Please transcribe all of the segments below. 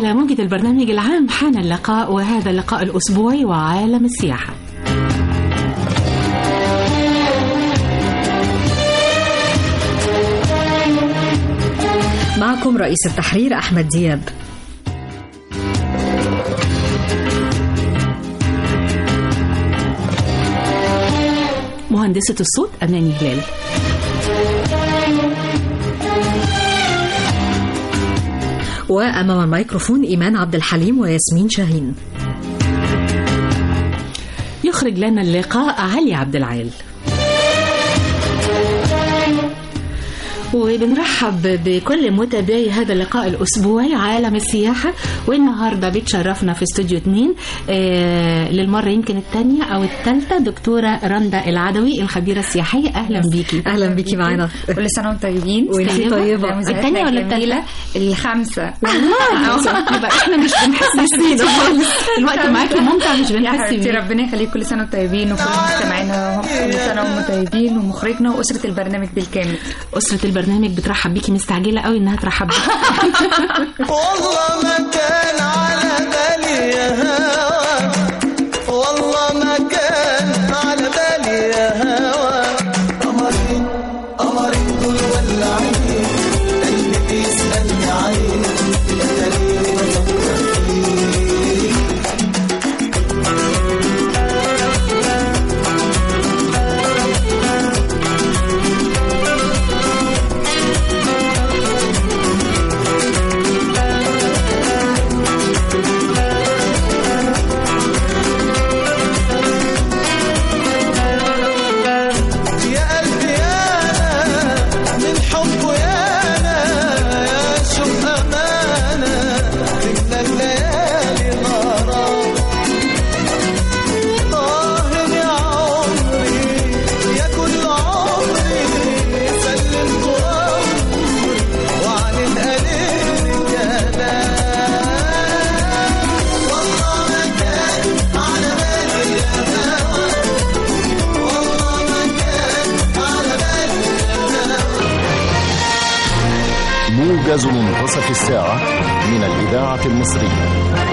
على موجة البرنامج العام حان اللقاء وهذا اللقاء الأسبوعي وعالم السياحة معكم رئيس التحرير أحمد دياب مهندسة الصوت أماني هلال وأمام الميكروفون إيمان عبد الحليم وياسمين شاهين يخرج لنا اللقاء علي عبد العال وبنرحب بكل متابعي هذا اللقاء الأسبوعي عالم السياحة والنهاردة بتشرفنا في استوديو 2 آه للمرة يمكن الثانية أو الثالثة دكتورة رندا العدوي الخبيرة السياحية أهلا بيكي أهلا بيكي معانا كل سنة وانتم طيبين وانتي طيبة الثانية ولا الثالثة؟ الخامسة يبقى احنا مش بنحس نسينا خالص الوقت معاكي ممتع مش يا بنحس حبيبتي بيه ربنا يخليك كل سنة وانتم طيبين وكل مستمعينا هم كل سنة وهم طيبين ومخرجنا وأسرة البرنامج بالكامل أسرة البرنامج بترحب بيكي مستعجلة قوي إنها ترحب بيكي والله ما كان على بالي يا هوا والله ما كان على بالي يا هوا قمرين قمرين دول ولعين قلبي بيسألني عين انت ليه بفكر فيك يا قلبي انا من حبه يا انا يا شوف امانه تملى الليالي غرام طاهر يا عمري يا كل عمري سلمت امري وعن القليل كلام والله ما كان على بالي يا هوا والله ما كان على بالي موجز منتصف الساعة من الإذاعة المصرية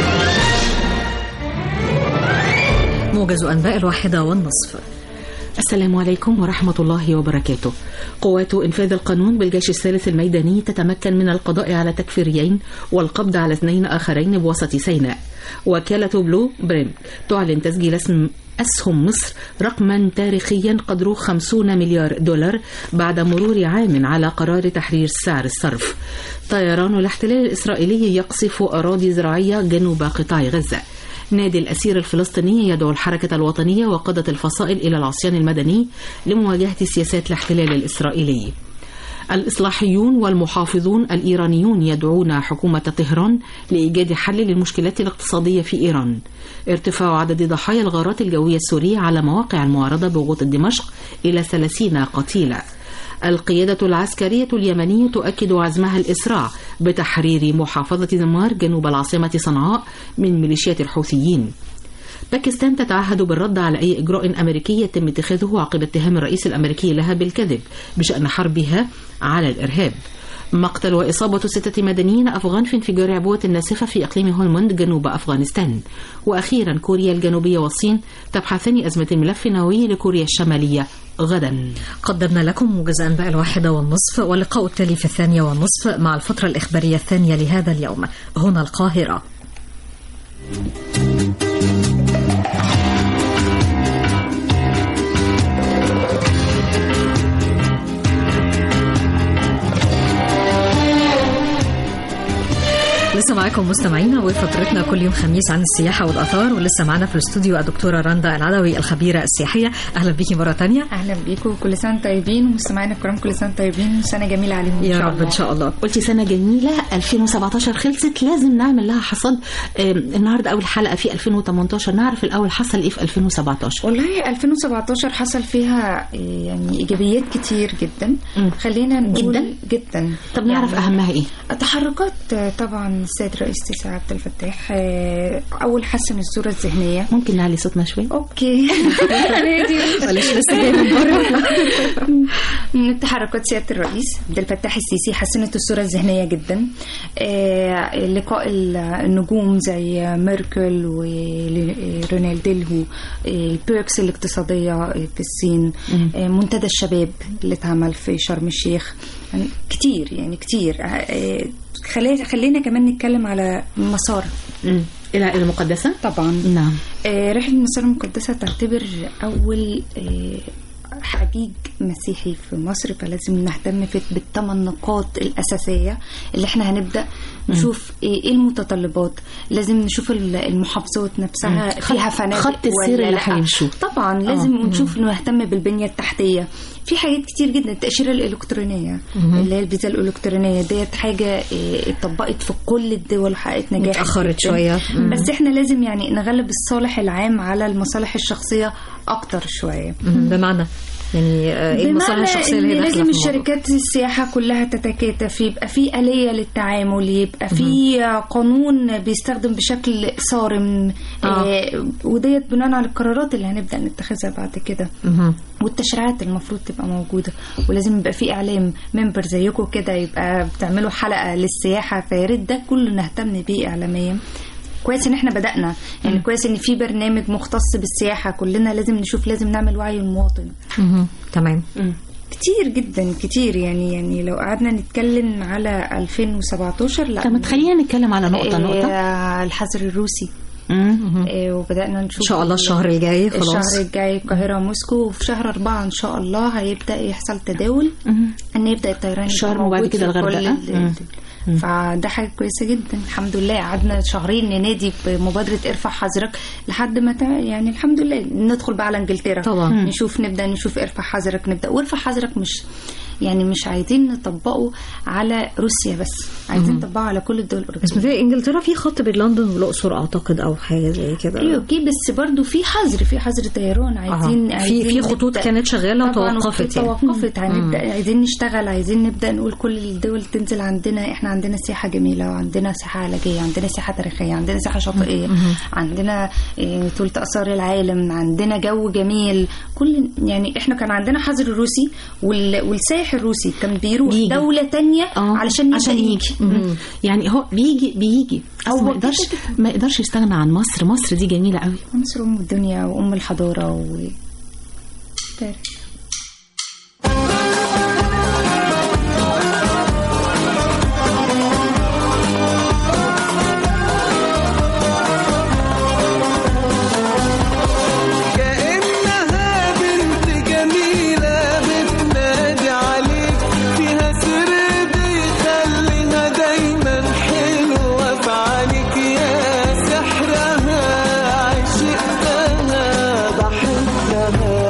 موجز أنباء الواحدة والنصف السلام عليكم ورحمة الله وبركاته قوات إنفاذ القانون بالجيش الثالث الميداني تتمكن من القضاء على تكفيريين والقبض على اثنين آخرين بوسط سيناء وكالة بلو بريم تعلن تسجيل اسم أسهم مصر رقما تاريخيا قدره 50 مليار دولار بعد مرور عام على قرار تحرير سعر الصرف طيران الاحتلال الإسرائيلي يقصف أراضي زراعية جنوب قطاع غزة نادي الأسير الفلسطيني يدعو الحركة الوطنية وقادة الفصائل إلى العصيان المدني لمواجهة سياسات الاحتلال الإسرائيلي الإصلاحيون والمحافظون الإيرانيون يدعون حكومة طهران لإيجاد حل للمشكلات الاقتصادية في إيران ارتفاع عدد ضحايا الغارات الجوية السورية على مواقع المعارضة بغوط دمشق إلى 30 قتيلا القيادة العسكرية اليمنية تؤكد عزمها الإسراع بتحرير محافظة دمار جنوب العاصمة صنعاء من ميليشيات الحوثيين باكستان تتعهد بالرد على أي إجراء أمريكي يتم اتخاذه عقب اتهام الرئيس الأمريكي لها بالكذب بشأن حربها على الإرهاب مقتل وإصابة ستة مدنيين أفغان في انفجار عبوة ناسفة في إقليم هولموند جنوب أفغانستان وأخيرا كوريا الجنوبية والصين تبحثان أزمة الملف النووي لكوريا الشمالية غدا قدمنا لكم موجز أنباء الواحدة والنصف واللقاء التالي في الثانية والنصف مع الفترة الإخبارية الثانية لهذا اليوم هنا القاهرة لسه معاكم مستمعينا وفترتنا كل يوم خميس عن السياحة والآثار ولسه معانا في الاستوديو الدكتورة رندا العدوي الخبيرة السياحية أهلا بيكي مرة تانية أهلا بيكم كل سنة وانتم طيبين ومستمعينا الكرام كل سنة وانتم طيبين سنة جميلة عليهم يا إن شاء رب الله إن شاء الله قلتي سنة جميلة 2017 خلصت لازم نعمل لها حصاد آم، النهاردة أول حلقة في 2018 نعرف الأول حصل إيه في 2017 والله 2017 حصل فيها إيه، يعني ايجابيات كتير جدا مم. خلينا نقول جداً؟ جدا طب نعرف يعني أهمها إيه تحركات آه، طبعا السيد الرئيس سيسي عبد الفتاح آه، اول حسن الصوره الذهنيه ممكن نعلي صوتنا شوي اوكي معلش لسه جاي من بره من تحركات سيادة الرئيس عبد الفتاح السيسي حسنت الصورة الذهنية جدا آه، لقاء ال- النجوم زي ميركل ورونالدينهو البيركس الاقتصادية في الصين آه، منتدى الشباب اللي اتعمل في شرم الشيخ يعني كتير يعني كتير آه، خلي- خلينا كمان نتكلم على مسار مم. الى المقدسه طبعا نعم آه، رحلة المسار المقدسة تعتبر أول آه، حجيج مسيحي في مصر فلازم نهتم في بالثمان نقاط الأساسية اللي احنا هنبدأ نشوف ايه إيه المتطلبات لازم نشوف ال- المحافظات نفسها مم. فيها خط- فنادق خط السير ولا اللي لأ. هيمشوه. طبعا لازم آه. نشوف نهتم بالبنية التحتية في حاجات كتير جدا التأشيرة الإلكترونية اللي هي الفيزا الإلكترونية ديت حاجة آه، اتطبقت في كل الدول وحققت نجاح اتأخرت جداً. شوية. مم. بس احنا لازم يعني نغلب الصالح العام على المصالح الشخصية أكتر شوية بمعنى يعني آه، ايه المصالح بمعنى الشخصيه إن اللي هي داخله لازم في الموضوع؟ الشركات السياحة كلها تتكاتف يبقى في آلية للتعامل يبقى في قانون بيستخدم بشكل صارم آه. آه. وديت بناء على القرارات اللي هنبدأ نتخذها بعد كده مهم. والتشريعات المفروض تبقى موجودة ولازم يبقى في إعلام ممبر زيكم كده يبقى بتعملوا حلقة للسياحة فيا ريت ده كله نهتم بيه إعلاميا كويس ان احنا بدأنا يعني كويس ان في برنامج مختص بالسياحة كلنا لازم نشوف لازم نعمل وعي المواطن مهم. تمام كتير جدا كتير يعني يعني لو قعدنا نتكلم على 2017 لا طب ما تخلينا نتكلم على نقطه نقطه آه، الحظر الروسي مم. آه، وبدأنا نشوف ان شاء الله الشهر الجاي خلاص الشهر الجاي القاهرة وموسكو وفي شهر أربعة إن شاء الله هيبدأ يحصل تداول مم. إن يبدأ الطيران يبقى شرم وبعد موجود كده في كل الغردقة. ال- مم. فده حاجة كويسة جدا الحمد لله قعدنا شهرين ننادي بمبادرة ارفع حذرك لحد ما تع- يعني الحمد لله ندخل بقى على انجلترا طبعا. مم. نشوف نبدأ نشوف ارفع حذرك نبدأ وارفع حذرك مش يعني مش عايزين نطبقه على روسيا بس عايزين نطبقه على كل الدول بس الأوروبية متهيألي انجلترا في خط بين لندن والاقصر اعتقد او حاجه زي كده ايوه اوكي بس برضو في حظر في حظر طيران عايزين آه. في عايزين في خطوط نبدأ- كانت شغاله طبعاً وتوقفت يعني توقفت هنبدا عايزين نشتغل عايزين نبدا نقول كل الدول تنزل عندنا احنا عندنا سياحه جميله وعندنا سياحه علاجيه عندنا سياحه تاريخيه عندنا سياحه شاطئيه عندنا يعني ثلث اثار العالم عندنا جو جميل كل يعني احنا كان عندنا حظر روسي وال... والسائح الروسي كان بيروح بيجي. دوله تانية اه علشان يبدأ عشان يجي مم. يعني هو بيجي بيجي بس هو ما يقدرش ما يقدرش يستغنى عن مصر مصر دي جميله قوي مصر ام الدنيا وام الحضاره و تاريخ. كأنها بنت جميلة بتنادي عليك فيها سر بيخليها دايما حلوة في عينيك يا سحرها عشقتها بحبها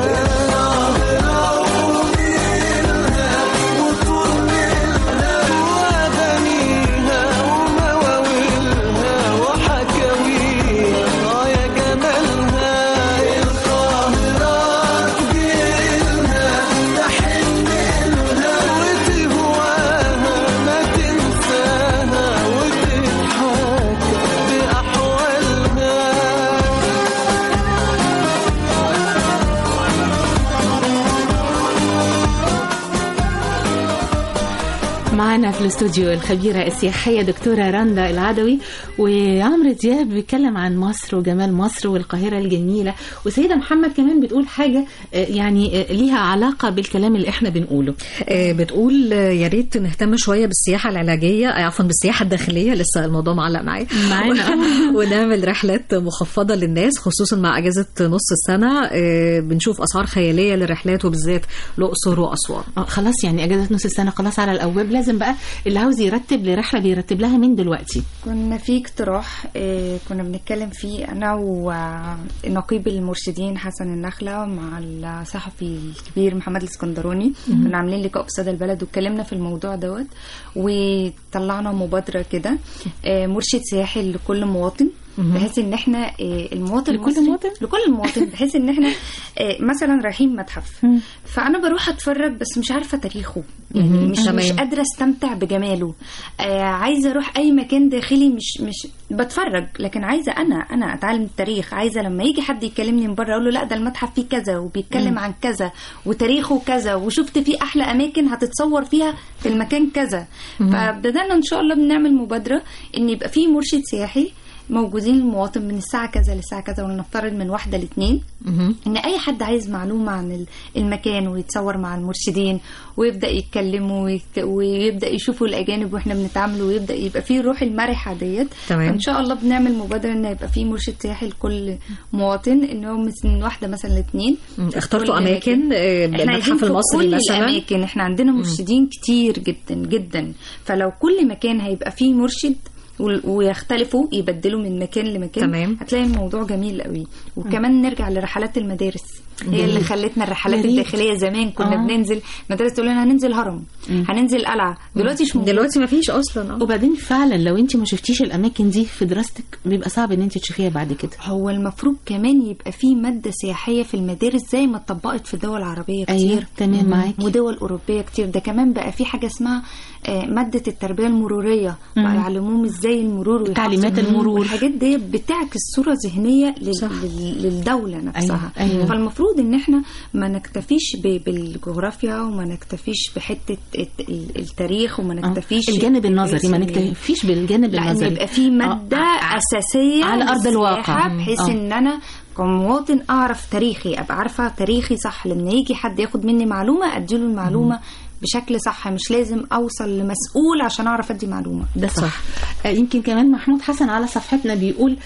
وأغانيها ومواويلها وحكاويها آه يا جمالها القاهرة تجيلها تحن لها وتهواها ما تنساها وتضحك بأحوالها معنا في الاستوديو الخبيرة السياحية دكتورة رندا العدوي وعمرو دياب بيتكلم عن مصر وجمال مصر والقاهرة الجميلة وسيدة محمد كمان بتقول حاجة آه، يعني آه، ليها علاقة بالكلام اللي احنا بنقوله آه، بتقول آه، يا ريت نهتم شويه بالسياحه العلاجيه آه، عفوا بالسياحه الداخليه لسه الموضوع معلق معايا معانا. ونعمل رحلات مخفضه للناس خصوصا مع اجازه نص السنه آه، بنشوف اسعار خياليه للرحلات وبالذات الاقصر واسوان اه خلاص يعني اجازة نص السنة خلاص على الابواب لازم بقى اللي عاوز يرتب لرحلة بيرتب لها من دلوقتي كنا في اقتراح آه، كنا بنتكلم فيه انا ونقيب المرشدين حسن النخله مع الصحفي الكبير محمد الاسكندراني كنا عاملين لقاء في صدى البلد واتكلمنا في الموضوع دوت وطلعنا مبادره كده آه، مرشد سياحي لكل مواطن بحيث ان احنا آه، المواطن لكل المصري- مواطن؟ لكل المواطن بحيث ان احنا آه، مثلا رايحين متحف فانا بروح اتفرج بس مش عارفه تاريخه يعني مش تمام. مش قادره استمتع بجماله آه عايزه اروح اي مكان داخلي مش مش بتفرج لكن عايزه انا انا اتعلم التاريخ عايزه لما يجي حد يكلمني من بره اقول له لا ده المتحف فيه كذا وبيتكلم عن كذا وتاريخه كذا وشفت فيه احلى اماكن هتتصور فيها في المكان كذا فبدانا ان شاء الله بنعمل مبادره ان يبقى فيه مرشد سياحي موجودين المواطن من الساعة كذا للساعة كذا ولنفترض من واحدة لاثنين ان اي حد عايز معلومة عن ال- المكان ويتصور مع المرشدين ويبدأ يتكلموا ويت- ويبدأ يشوفوا الاجانب واحنا بنتعامل ويبدأ يبقى فيه روح المرحة ديت تمام. ان شاء الله بنعمل مبادرة ان يبقى فيه مرشد سياحي لكل مواطن ان هو من واحدة مثلا لاثنين مم. اخترتوا أماكن، آه، احنا عايزين المتحف في المصري كل مثلا؟ الاماكن احنا عندنا مرشدين كتير جدا جدا فلو كل مكان هيبقى فيه مرشد وال- ويختلفوا يبدلوا من مكان لمكان تمام. هتلاقي الموضوع جميل قوي وكمان نرجع لرحلات المدارس هي اللي خلتنا الرحلات يا ريت. الداخليه زمان كنا آه. بننزل مدارس تقول لنا هننزل هرم هننزل قلعه دلوقتي مش موجود. دلوقتي ما فيش اصلا اه وبعدين فعلا لو انت ما شفتيش الاماكن دي في دراستك بيبقى صعب ان انت تشوفيها بعد كده هو المفروض كمان يبقى في ماده سياحيه في المدارس زي ما اتطبقت في دول عربيه كتير ايوه تمام معاكي ودول أوروبية كتير ده كمان بقى في حاجة اسمها آه، مادة التربية المرورية بقى يعلموهم ازاي المرور ويحافظوا- تعليمات المرور. والحاجات دي بتعكس صورة ذهنية لل- صح. لل- للدولة نفسها أيوة، أيوة. فالمفروض ان احنا ما نكتفيش ب- بالجغرافيا وما نكتفيش بحتة الت- ال- التاريخ وما آه. نكتفيش الجانب النظري ما بالرسم. نكتفيش بالجانب لا ان النظري يبقى في ماده آه. اساسيه على أرض الواقع. للسياحة مم. بحيث آه. ان انا كمواطن اعرف تاريخي ابقى عارفه تاريخي صح لما يجي حد ياخد مني معلومه اديله المعلومه بشكل صح مش لازم اوصل لمسؤول عشان اعرف ادي معلومه ده صح آه، يمكن كمان محمود حسن على صفحتنا بيقول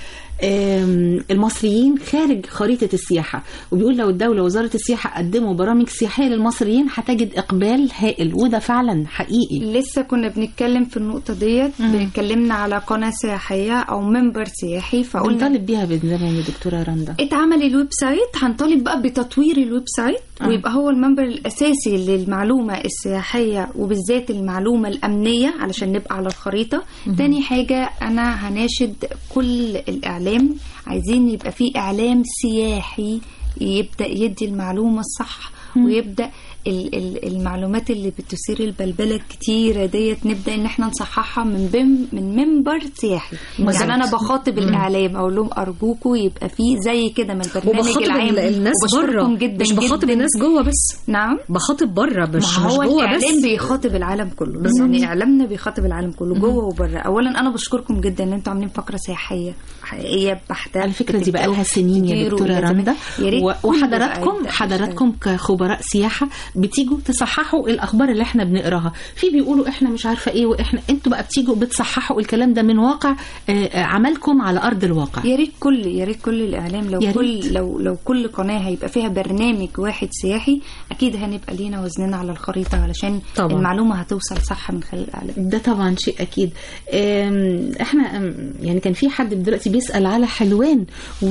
آم، المصريين خارج خريطة السياحة وبيقول لو الدولة وزارة السياحة قدموا برامج سياحية للمصريين هتجد إقبال هائل وده فعلا حقيقي لسه كنا بنتكلم في النقطه ديت بنتكلمنا على قناه سياحيه او منبر سياحي فقلنا بنطالب بيها من زمان يا دكتورة رندا اتعمل الويب سايت هنطالب بقى بتطوير الويب سايت ويبقى هو المنبر الاساسي للمعلومه السياحيه وبالذات المعلومه الامنيه علشان نبقى على الخريطه تاني حاجه انا هناشد كل الاعلام عايزين يبقى في اعلام سياحي يبدا يدي المعلومه الصح ويبدا ال- ال- المعلومات اللي بتثير البلبله الكتيره ديت نبدا ان احنا نصححها من بم من منبر سياحي بالظبط. يعني انا بخاطب الاعلام اقول لهم ارجوكم يبقى في زي كده من البرنامج وبخاطب العام ال- الناس وبشكركم بره جدا مش بخاطب جدا. الناس جوه بس نعم بخاطب بره مش ما مش هو جوه الاعلام بس بيخاطب العالم كله يعني اعلامنا بيخاطب العالم كله جوه وبره اولا انا بشكركم جدا ان انتوا عاملين فقره سياحيه حقيقيه بحته على فكرة دي بقى لها سنين يا كتير دكتورة وإلى زمان. رندا يا ريت و- كله وحضراتكم بقى يبدأ حضراتكم كخبراء سياحة بتيجوا تصححوا الأخبار اللي احنا بنقراها في بيقولوا احنا مش عارفة ايه واحنا انتوا بقى بتيجوا بتصححوا الكلام ده من واقع آه، آه، عملكم على أرض الواقع يا ريت كل يا ريت كل الاعلام لو يا كل ريت. لو لو كل قناه هيبقى فيها برنامج واحد سياحي اكيد هنبقى لينا وزننا على الخريطه علشان طبعا. المعلومه هتوصل صح من خلال الاعلام ده طبعا شيء اكيد أم، احنا أم، يعني كان في حد دلوقتي بيسال على حلوان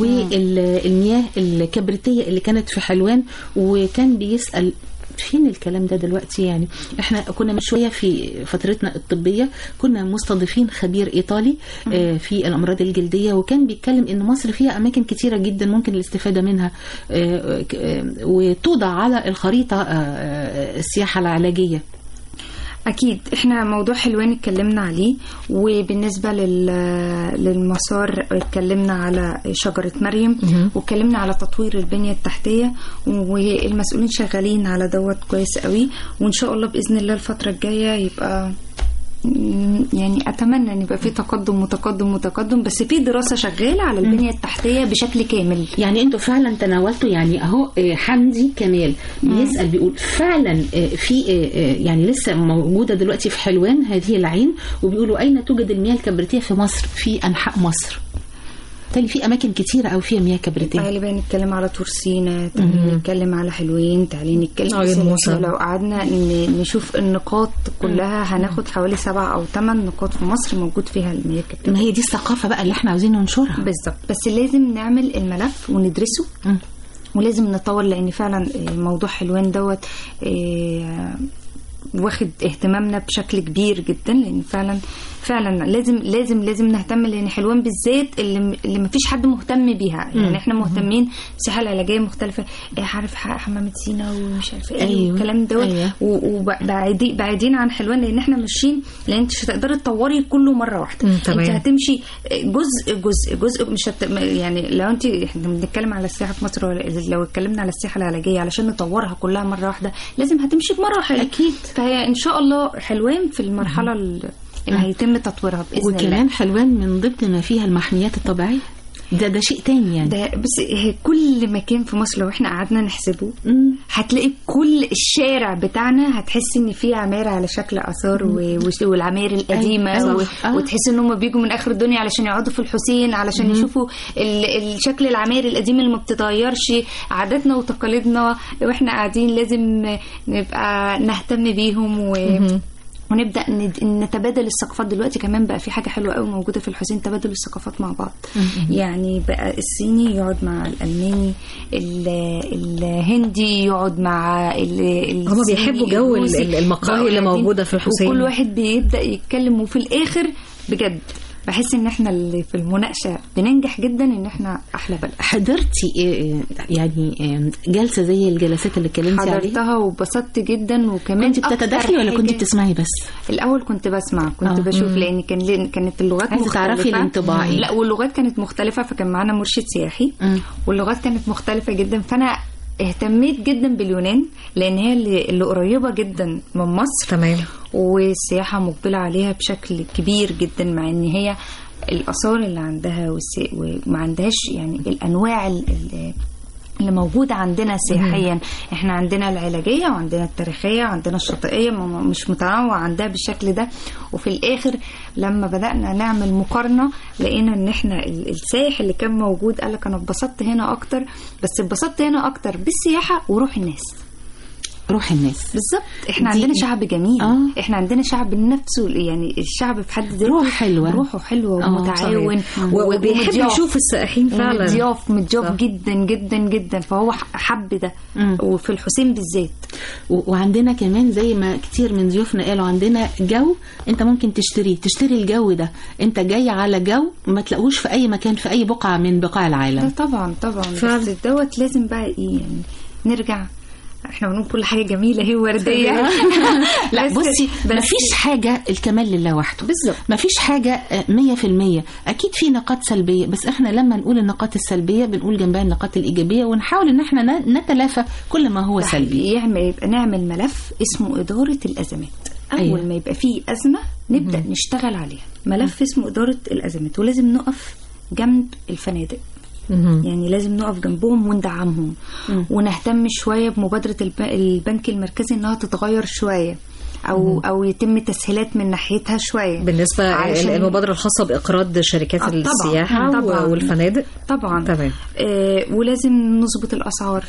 والمياه الكبريتيه اللي كانت في حلوان وكان بيسال فين الكلام ده دلوقتي يعني احنا كنا من شويه في فترتنا الطبيه كنا مستضيفين خبير ايطالي آه، في الامراض الجلديه وكان بيتكلم ان مصر فيها اماكن كتيره جدا ممكن الاستفاده منها آه، ك- آه، وتوضع على الخريطه آه، آه، السياحه العلاجيه اكيد احنا موضوع حلوان اتكلمنا عليه وبالنسبه لل... للمسار اتكلمنا على شجره مريم واتكلمنا على تطوير البنيه التحتيه والمسؤولين شغالين على دوت كويس قوي وان شاء الله باذن الله الفتره الجايه يبقى م- يعني اتمنى ان يبقى في تقدم متقدم متقدم بس في دراسه شغاله على البنيه التحتيه بشكل كامل يعني انتوا فعلا تناولتوا يعني اهو آه، حمدي كمال بيسال بيقول فعلا آه، في آه، آه، يعني لسه موجوده دلوقتي في حلوان هذه العين وبيقولوا اين توجد المياه الكبريتيه في مصر في انحاء مصر بالتالي في اماكن كتيره قوي فيها مياه كبريتيه تعالي بقى نتكلم على تورسينا تعالي نتكلم على حلوين تعالي نتكلم عين بس موسى. إحنا لو قعدنا ن- نشوف النقاط كلها هناخد حوالي سبع او ثمان نقاط في مصر موجود فيها المياه الكبريتية ما هي دي الثقافه بقى اللي احنا عاوزين ننشرها بالظبط بس لازم نعمل الملف وندرسه مم. ولازم نطور لان فعلا آه، موضوع حلوان دوت آه، واخد اهتمامنا بشكل كبير جدا لان فعلا فعلا لازم لازم لازم نهتم لان حلوان بالذات اللي, اللي ما فيش حد مهتم بيها يعني احنا مهتمين بالصحه العلاجيه مختلفه إيه عارف ح- حمامه سينا ومش عارفه ايه أيوة، والكلام دوت أيوة. وبعيدين بعيدين عن حلوان لان احنا ماشيين لان انت مش هتقدري تطوري كله مره واحده مم، تمام. انت هتمشي جزء جزء جزء مش هت... يعني لو انت احنا بنتكلم على السياحه في مصر ولا- لو اتكلمنا على السياحه العلاجيه علشان نطورها كلها مره واحده لازم هتمشي بمراحل أكيد. فهي ان شاء الله حلوان في المرحله ال- اللي هيتم تطويرها باذن الله وكمان حلوان من ضمن ما فيها المحميات الطبيعيه ده ده شيء تاني يعني ده بس هي كل مكان في مصر لو احنا قعدنا نحسبه مم. هتلاقي كل الشارع بتاعنا هتحس ان فيه عماير على شكل اثار و- وش- والعماير القديمه أيوة، و- صح. آه. وتحس ان هم بيجوا من اخر الدنيا علشان يقعدوا في الحسين علشان يشوفوا ال- الشكل العماير القديم اللي ما بتتغيرش عاداتنا وتقاليدنا واحنا قاعدين لازم نبقى نهتم بيهم و ونبدا ند- نتبادل الثقافات دلوقتي كمان بقى في حاجه حلوه قوي موجوده في الحسين تبادل الثقافات مع بعض يعني بقى الصيني يقعد مع الالماني ال- الهندي يقعد مع ال- هما الصيني، بيحبوا جو ال- الروسي. ال- المقاهي بقوا اللي قاعدين موجودة في الحسين. وكل واحد بيبدا يتكلم وفي الاخر بجد بحس ان احنا اللي في المناقشه بننجح جدا ان احنا احلى بلد حضرتي إيه- يعني إيه جلسه زي الجلسات اللي اتكلمتي عليها حضرتها وبسطت جدا وكمان كنت أكتر بتتدخلي ولا كنت حاجة- بتسمعي بس الاول كنت بسمع كنت آه. بشوف لان كان لين- كانت اللغات عايزة مختلفه تعرفي الانطباع إيه؟ لا واللغات كانت مختلفه فكان معانا مرشد سياحي مم. واللغات كانت مختلفه جدا فانا اهتميت جدا باليونان لان هي اللي, اللي قريبه جدا من مصر تمام والسياحه مقبله عليها بشكل كبير جدا مع ان هي الاثار اللي عندها والسي... وما عندهاش يعني الانواع ال- ال- اللي موجودة عندنا سياحيا احنا عندنا العلاجية وعندنا التاريخية وعندنا الشاطئية م- م- مش متنوع عندها بالشكل ده وفي الاخر لما بدأنا نعمل مقارنة لقينا ان احنا ال- السائح اللي كان موجود قالك انا اتبسطت هنا اكتر بس اتبسطت هنا اكتر بالسياحة وروح الناس روح الناس بالظبط احنا دي- عندنا شعب جميل آه. احنا عندنا شعب نفسه يعني الشعب في حد ذاته روح حلوة. روحه حلوه آه، ومتعاون صحيح. و- وبيحب ومضياف. يشوف السائحين فعلا مضياف مضياف صح. جدا جدا جدا فهو ح- حب ده مم. وفي الحسين بالذات و- وعندنا كمان زي ما كتير من ضيوفنا قالوا عندنا جو انت ممكن تشتريه تشتري الجو ده انت جاي على جو ما تلاقوش في اي مكان في اي بقعه من بقاع ده العالم طبعا طبعا فعلا. بس دوت لازم بقى ايه يعني نرجع احنا بنقول كل حاجه جميله هي ورديه لا بس- بصي بس- مفيش حاجة الكمال لله وحده بالظبط. مفيش حاجة آه، مية في المية أكيد في نقاط سلبية بس احنا لما نقول النقاط السلبية بنقول جنبها النقاط الإيجابية ونحاول إن احنا ن- نتلافى كل ما هو ده سلبي حقيقي. يعمل يبقى نعمل ملف اسمه إدارة الأزمات أول أيوة. أيوة. ما يبقى فيه أزمة نبدأ نشتغل عليها ملف اسمه إدارة الأزمات ولازم نقف جنب الفنادق مهم. يعني لازم نقف جنبهم وندعمهم ونهتم شوية بمبادرة الب- البنك المركزي إنها تتغير شوية أو أو يتم تسهيلات من ناحيتها شوية بالنسبة علشان- المبادرة الخاصة بإقراض شركات آه، طبعاً. السياحة طبعاً. والفنادق طبعا تمام. آه ولازم نظبط الاسعار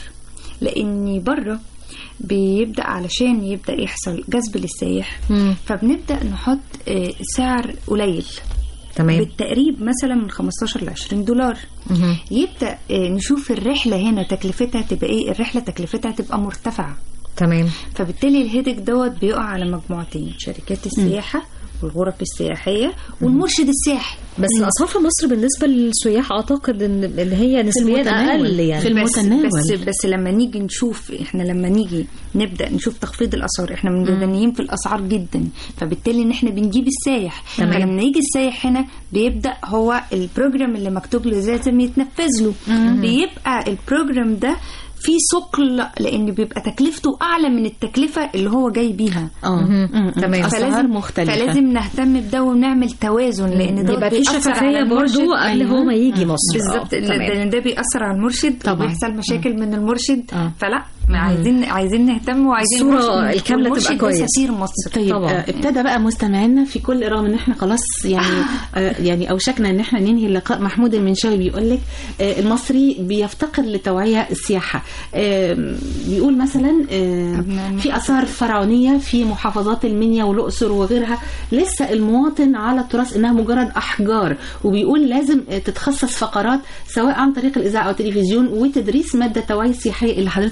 لان بره بيبدا علشان يبدا يحصل جذب للسائح مم. فبنبدا نحط آه سعر قليل تمام بالتقريب مثلا من 15 ل 20 دولار مهم. يبدا آه نشوف الرحله هنا تكلفتها تبقى ايه الرحله تكلفتها تبقى مرتفعه تمام فبالتالي الهيدك دوت بيقع على مجموعتين شركات السياحه والغرف السياحيه والمرشد السياحي بس الأسعار في مصر بالنسبة للسياح أعتقد إن إن هي نسبيا المتناول. أقل يعني في بس المتناول. بس بس لما نيجي نشوف احنا لما نيجي نبدا نشوف تخفيض الاسعار احنا متدنيين في الاسعار جدا فبالتالي ان احنا بنجيب السايح تمام. فلما يجي السايح هنا بيبدا هو البروجرام اللي مكتوب له لازم يتنفذ له بيبقى البروجرام ده في ثقل لان بيبقى تكلفته اعلى من التكلفه اللي هو جاي بيها اه مهم. م- م. تمام. أسعار مختلفة فلازم نهتم بده ونعمل توازن لان ده يبقى في بيأثر على شفافية المرشد. برضو قبل أيوة. هو ما يجي مصر بالظبط آه، تمام. لان ده بيأثر على المرشد طبعاً. وبيحصل مشاكل من المرشد آه. فلا عايزين عايزين نهتم وعايزين الصورة المرشد- الكاملة والمرشد تبقى ده كويس. سفير مصر طيب طبعاً. آه، ابتدى بقى مستمعينا في كل رغم ان احنا خلاص يعني آه يعني اوشكنا ان احنا ننهي اللقاء محمود المنشاوي بيقول لك آه المصري بيفتقر لتوعيه السياحه آه بيقول مثلا آه أبناء في اثار فرعونيه في محافظات المنيا والاقصر وغيرها لسه المواطن على التراث انها مجرد احجار وبيقول لازم آه، تتخصص فقرات سواء عن طريق الاذاعه او التلفزيون وتدريس ماده توعيه سياحيه اللي حضرتك كنت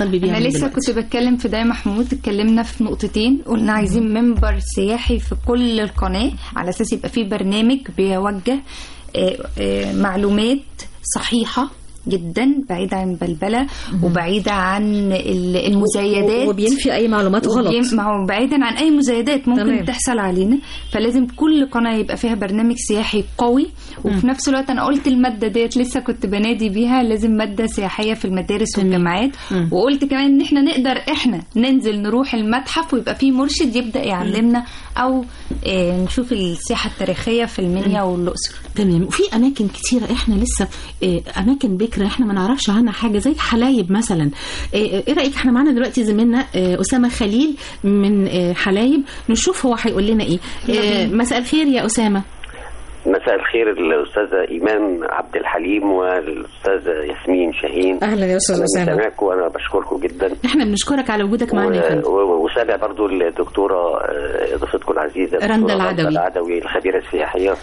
بتطالبي بيها انا من لسه دلوقتي؟ كنت بتكلم في ده محمود اتكلمنا في نقطتين قلنا عايزين منبر سياحي في كل القناه على اساس يبقى في برنامج بيوجه آه، آه، معلومات صحيحه جدا بعيدة عن بلبلة وبعيدة عن ال- المزايدات وبينفي اي معلومات غلط وبيم- ما هو بعيدا عن اي مزايدات ممكن تمام. تمام. تحصل علينا فلازم كل قناه يبقى فيها برنامج سياحي قوي وفي نفس الوقت انا قلت الماده ديت لسه كنت بنادي بيها لازم ماده سياحيه في المدارس والجامعات مم. وقلت كمان ان احنا نقدر احنا ننزل نروح المتحف ويبقى فيه مرشد يبدا يعلمنا او آه، نشوف السياحه التاريخيه في المنيا والاقصر تمام وفي اماكن كتيره احنا لسه آه، اماكن بكره احنا ما نعرفش عنها حاجه زي حلايب مثلا آه، آه، ايه رايك احنا معانا دلوقتي زميلنا آه، اسامه خليل من آه، حلايب نشوف هو هيقول لنا ايه آه، مساء الخير يا اسامه مساء الخير الاستاذه ايمان عبد الحليم والاستاذه ياسمين شاهين اهلا يا استاذ انا اسامه مستمعكم وانا بشكركم جدا احنا بنشكرك على وجودك معانا يا فندم و- و- وسامع برضو الدكتوره آه، ضيفتكم العزيزه رندا الدكتورة العدوي. العدوي الخبيره السياحيه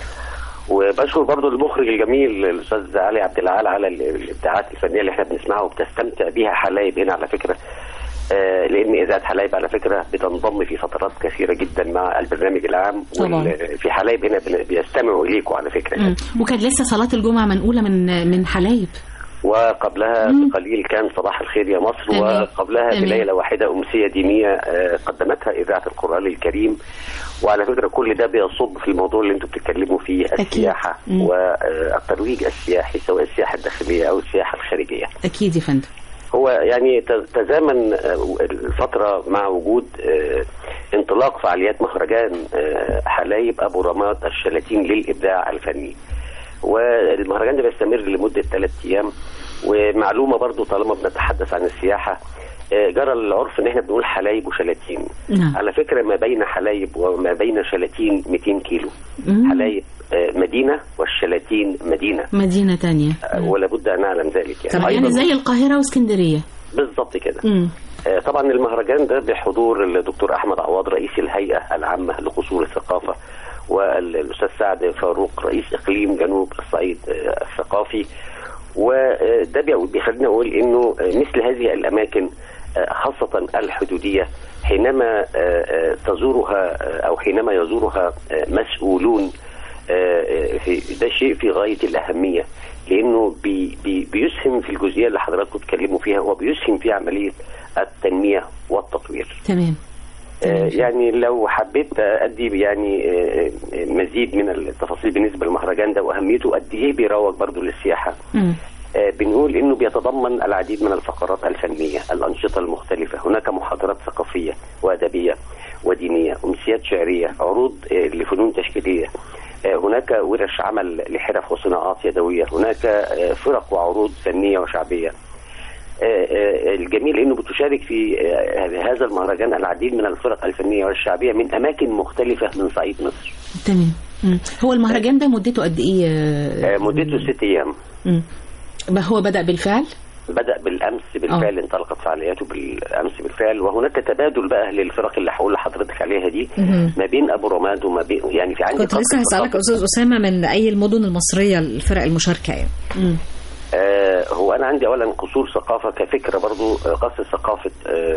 وبشكر برضو المخرج الجميل الاستاذ علي عبد العال على ال- الابداعات الفنيه اللي احنا بنسمعها وبتستمتع بيها حلايب هنا على فكره آه، لان اذاعه حلايب على فكره بتنضم في فترات كثيره جدا مع البرنامج العام طبعاً. وال- في حلايب هنا بن- بيستمعوا اليكم على فكره مم. وكان لسه صلاه الجمعه منقوله من من حلايب وقبلها بقليل كان صباح الخير يا مصر تمام. وقبلها تمام. بليلة واحدة أمسية دينية آه، قدمتها إذاعة القرآن الكريم وعلى فكرة كل ده بيصب في الموضوع اللي انتم بتتكلموا فيه أكيد. السياحة مم. والترويج السياحي سواء السياحة الداخلية أو السياحة الخارجية اكيد يا فندم هو يعني ت- تزامن آه، الفترة مع وجود آه، انطلاق فعاليات مهرجان آه، حلايب أبو رماد الشلاتين للإبداع الفني والمهرجان ده بيستمر لمدة ثلاث أيام ومعلومة برضو طالما بنتحدث عن السياحة آه، جرى العرف ان احنا بنقول حلايب وشلاتين نعم. على فكرة ما بين حلايب وما بين شلاتين 200 كيلو مم. حلايب آه، مدينة والشلاتين مدينة مدينه تانية آه، ولا بد ان نعلم ذلك طب يعني أيضاً زي القاهره واسكندريه بالظبط كده مم. آه، طبعا المهرجان ده بحضور الدكتور احمد عوض رئيس الهيئه العامه لقصور الثقافه والاستاذ سعد فاروق رئيس اقليم جنوب الصعيد آه، الثقافي وده بي- بيخلينا اقول انه آه، مثل هذه الاماكن آه، خاصه الحدوديه حينما آه، آه، تزورها آه، او حينما يزورها آه، مسؤولون آه، في ده شيء في غايه الاهميه لانه بي بي بيسهم في الجزئيه اللي حضراتكم بتتكلموا فيها وبيسهم في عمليه التنميه والتطوير. تمام آه، يعني لو حبيت ادي يعني آه، آه، مزيد من التفاصيل بالنسبه للمهرجان ده واهميته قد ايه بيروج برضه للسياحه. مم. آه، بنقول انه بيتضمن العديد من الفقرات الفنيه، الانشطه المختلفه، هناك محاضرات ثقافيه وادبيه ودينيه، امسيات شعريه، عروض آه، لفنون تشكيليه. آه، هناك ورش عمل لحرف وصناعات يدويه، هناك آه، فرق وعروض فنيه وشعبيه. آه، آه، الجميل انه بتشارك في آه، هذا المهرجان العديد من الفرق الفنيه والشعبيه من اماكن مختلفه من صعيد مصر. تمام مم. هو المهرجان ده مدته قد ايه آه، آه، مدته ست ايام. مم. ما هو بدأ بالفعل بدأ بالأمس بالفعل آه. انطلقت فعالياته بالأمس بالفعل وهناك تبادل بقى للفرق اللي هقول لحضرتك عليها دي مهم. ما بين أبو رماد وما بين يعني في عندي كنت لسه قصر هسألك ثقافة. أستاذ أسامة من أي المدن المصرية الفرق المشاركة يعني مم. آه هو أنا عندي أولا قصور ثقافة كفكرة برضو آه، قصر ثقافة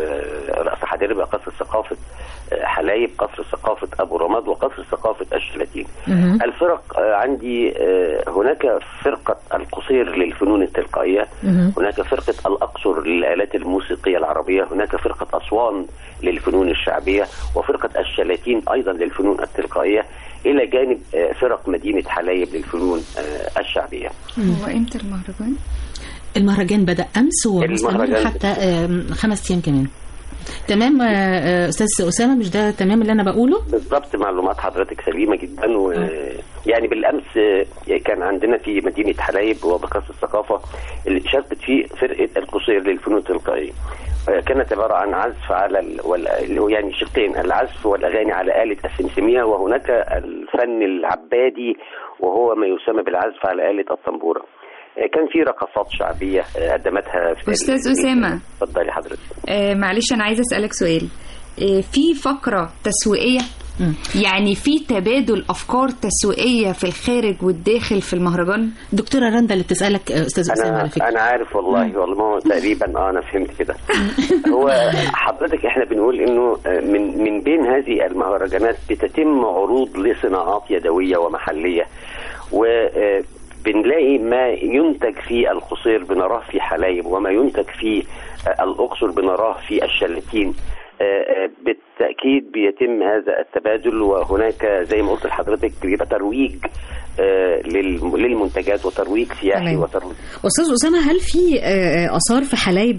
آه رأس حدير بقى قصر ثقافة آه حلايب قصر ثقافة أبو رماد وقصر ثقافة الشلاتين مهم. الفرق آه، عندي آه، هناك فرقة القصير للفنون التلقائية مهم. هناك فرقة الأقصر للآلات الموسيقية العربية هناك فرقة أسوان للفنون الشعبية وفرقة الشلاتين أيضا للفنون التلقائية إلى جانب آه، فرق مدينة حلايب للفنون آه، الشعبية هو امتى المهرجان؟ المهرجان بدأ أمس ومستمر المهرجان- حتى آم، خمس أيام كمان تمام آه، آه، أستاذ أسامة مش ده تمام اللي أنا بقوله بالضبط معلومات حضرتك سليمة جدا و يعني بالأمس آه، كان عندنا في مدينة حلايب وبقصر الثقافة اللي شاركت فيه فرقة القصير للفنون التلقائية آه، كانت عبارة عن عزف على ال... وال... اللي هو يعني شقين العزف والأغاني على آلة السمسمية وهناك الفن العبادي وهو ما يسمى بالعزف على آلة الطنبورة آه، كان في رقصات شعبية آه، قدمتها في أستاذ أسامة. اتفضلي حضرتك آه معلش انا عايزه اسالك سؤال آه في فقره تسويقيه يعني في تبادل افكار تسويقيه في الخارج والداخل في المهرجان دكتوره رندا اللي بتسالك آه، استاذ اسامه انا على فكره انا عارف والله والله ما هو تقريبا اه انا فهمت كده هو حضرتك احنا بنقول انه آه، من من بين هذه المهرجانات بتتم عروض لصناعات يدويه ومحليه وبنلاقي ما ينتج في القصير بنراه في حلايب وما ينتج في آه، الاقصر بنراه في الشلاتين آه، آه، بالتاكيد بيتم هذا التبادل وهناك زي ما قلت لحضرتك بيبقى ترويج آه، للم- للمنتجات وترويج سياحي تمام. وترويج استاذ اسامه هل في آه، اثار في حلايب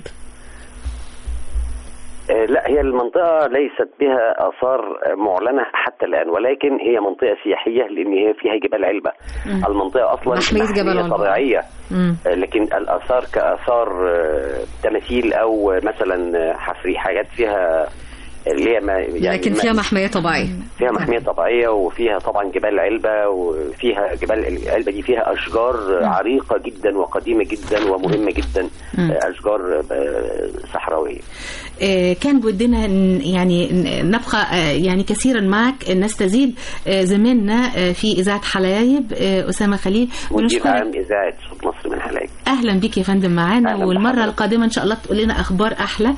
آه، لا هي المنطقة ليست بها آثار آه، معلنة حتى الآن ولكن هي منطقة سياحية لأن هي فيها جبال علبة المنطقة أصلا محمية جبل علبة. طبيعية مم. آه، لكن الآثار كآثار آه، تماثيل أو مثلا آه، حفري حاجات فيها اللي هي ما يعني لكن ما- فيها محميه طبيعيه فيها محمية طبيعية وفيها طبعا جبال علبة وفيها جبال العلبة دي فيها أشجار عريقة جدا وقديمة جدا ومهمة جدا آه، أشجار آه، صحراوية آه، كان بودنا ن- يعني ن- نبقى آه، يعني كثيرا معك نستزيد آه، زميلنا آه، في إذاعة حلايب آه، أسامة خليل مدير بنشكرك عام إذاعة صوت مصر من حلايب اهلا بك يا فندم معانا أهلا والمره بحضرتك. القادمه ان شاء الله تقول لنا اخبار احلى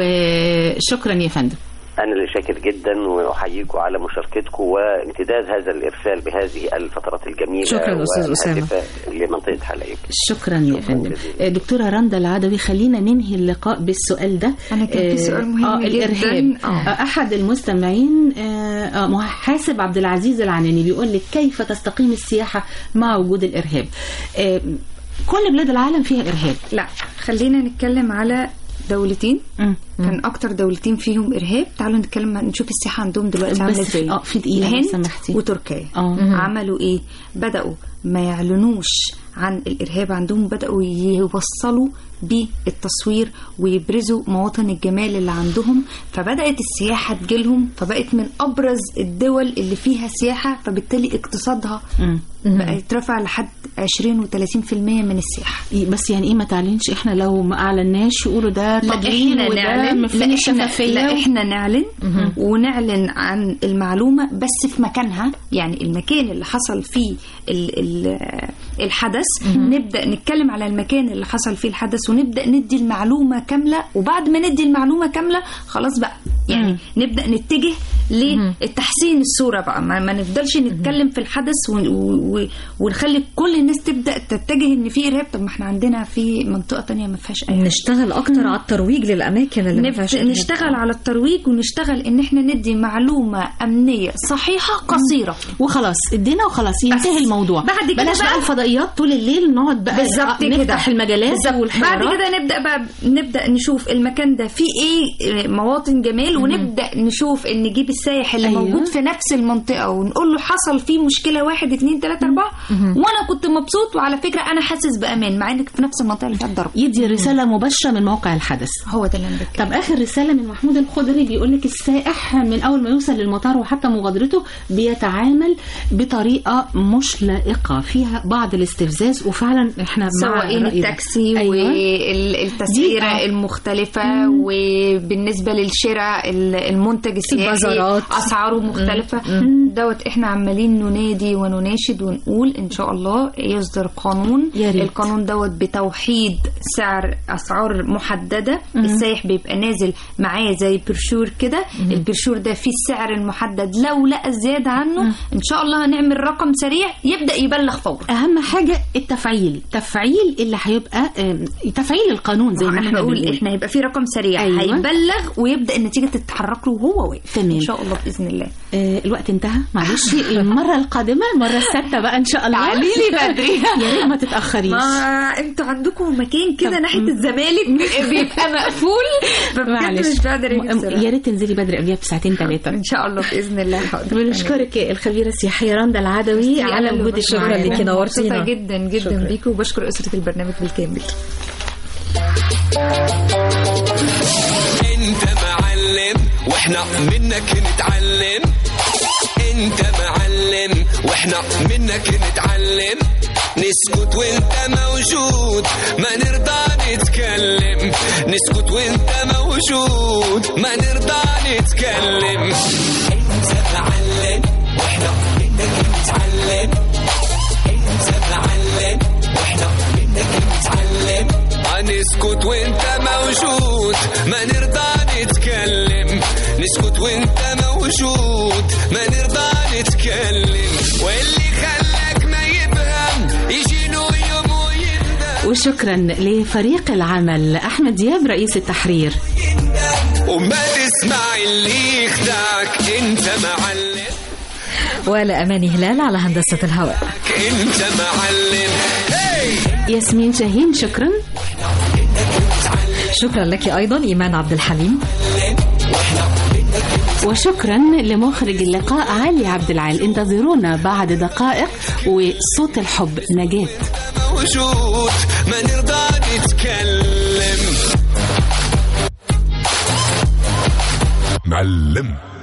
وشكرا يا فندم أنا اللي شاكر جدا وأحييكم على مشاركتكم وامتداد هذا الإرسال بهذه الفترات الجميلة شكراً أستاذ أسامة. والهادفة لمنطقة حلايب شكرا يا فندم جزيلا. آه، دكتوره رندا العدوي خلينا ننهي اللقاء بالسؤال ده أنا كان في آه، سؤال مهم آه جداً. الارهاب آه. آه، احد المستمعين آه، آه، محاسب عبد العزيز العناني بيقول لك كيف تستقيم السياحه مع وجود الارهاب آه، كل بلاد العالم فيها ارهاب لا خلينا نتكلم على دولتين مم. كان اكتر دولتين فيهم ارهاب تعالوا نتكلم نشوف السياحه عندهم دلوقتي عامله بس ازاي اه في دقيقه لو الهند سمحتي وتركيا اه عملوا ايه بداوا ما يعلنوش عن الارهاب عندهم بداوا يوصلوا بالتصوير ويبرزوا مواطن الجمال اللي عندهم فبدات السياحه تجيلهم فبقت من ابرز الدول اللي فيها سياحه فبالتالي اقتصادها مم. بقى يترفع لحد 20 و30% من السياحه بس يعني ايه ما تعلنش احنا لو ما اعلناش يقولوا ده لا تضليل احنا وده نعلن مفيش لا احنا, شفافيه لا احنا نعلن ونعلن عن المعلومه بس في مكانها يعني المكان اللي حصل فيه ال ال الحدث نبدا نتكلم على المكان اللي حصل فيه الحدث ونبدا ندي المعلومه كامله وبعد ما ندي المعلومه كامله خلاص بقى يعني نبدا نتجه لتحسين الصوره بقى ما, ما نفضلش نتكلم في الحدث ون- و- و- ونخلي كل الناس تبدا تتجه ان في ارهاب طب ما احنا عندنا في منطقه تانية ما فيهاش اي نشتغل اكتر على الترويج للاماكن اللي ما نبت- فيهاش إرهاب. نشتغل على الترويج ونشتغل ان احنا ندي معلومه امنيه صحيحه قصيره وخلاص ادينا وخلاص ينتهي الموضوع بعد كده بلاش بقى بقى- الفضائيات طول الليل نقعد بقى بالظبط آه، كده نفتح المجالات بالظبط. بعد والحوارات كده نبدا بقى نبدا نشوف المكان ده فيه ايه مواطن جمال ونبدا نشوف ان نجيب السايح اللي أيوة. أيوة. موجود في نفس المنطقه ونقول له حصل فيه مشكله واحد اتنين تلاته اربعه وانا كنت مبسوط وعلى فكره انا حاسس بامان مع انك في نفس المنطقه اللي فيها الضرب يدي رساله مباشره من موقع الحدث هو ده اللي انا بتكلم طب اخر رساله من محمود الخضري بيقول لك السائح من اول ما يوصل للمطار وحتى مغادرته بيتعامل بطريقه مش لائقه فيها بعض الاستفزاز وفعلا احنا مع سواقين الرأي ده. التاكسي أيوة. والتسعيره دي- آه. المختلفه وبالنسبه للشراء ال- المنتج السياحي البازارات. اسعاره مختلفه دوت احنا عمالين ننادي ونناشد ونقول ان شاء الله يصدر قانون يا ريت. القانون دوت بتوحيد سعر اسعار محدده السايح بيبقى نازل معاه زي برشور كده البرشور ده فيه السعر المحدد لو لقى زياده عنه ان شاء الله هنعمل رقم سريع يبدا يبلغ فورا اهم حاجه التفعيل تفعيل اللي هيبقى آم، تفعيل القانون زي ما انا احنا بقول بنقول احنا هيبقى في رقم سريع أيوة. أيوة. هيبلغ ويبدا النتيجه تتحرك له وهو واقف تمام. ان شاء الله باذن الله آه، الوقت انتهى معلش المره القادمه المره السادسه بقى ان شاء الله تعالي لي بدري. يا ريت ما تتاخريش ما انتوا عندكم مكان كده ناحيه الزمالك بيبقى مقفول فبجد معلش مش بقدر اجي م- بسرعه يا ريت تنزلي بدري قبلها بساعتين ثلاثه ان شاء الله باذن الله حاضر بنشكرك الخبيره السياحيه رندا العدوي على وجودك شكراً معانا. ليكي، نورتينا. مبسوطه جدا جدا بيكي وبشكر اسره البرنامج بالكامل انت معلم واحنا منك نتعلم انت معلم واحنا منك نتعلم نسكت وانت موجود ما نرضى نتكلم نسكت وانت موجود ما نرضى نتكلم انت معلم واحنا منك نتعلم انت معلم واحنا منك نتعلم هنسكت وانت موجود ما نرضى نتكلم نسكت وانت موجود ما نرضى نتكلم واللي خلاك ما يفهم يجي له يوم ويندم وشكرا لفريق العمل أحمد دياب رئيس التحرير وما تسمع اللي يخدعك انت معلم ولأماني هلال على هندسة الهواء انت معلم هي ياسمين شاهين شكرا شكرا لك أيضا إيمان عبد الحليم وشكرا لمخرج اللقاء علي عبد العال انتظرونا بعد دقائق وصوت الحب نجاة موجود ما نرضى نتكلم معلم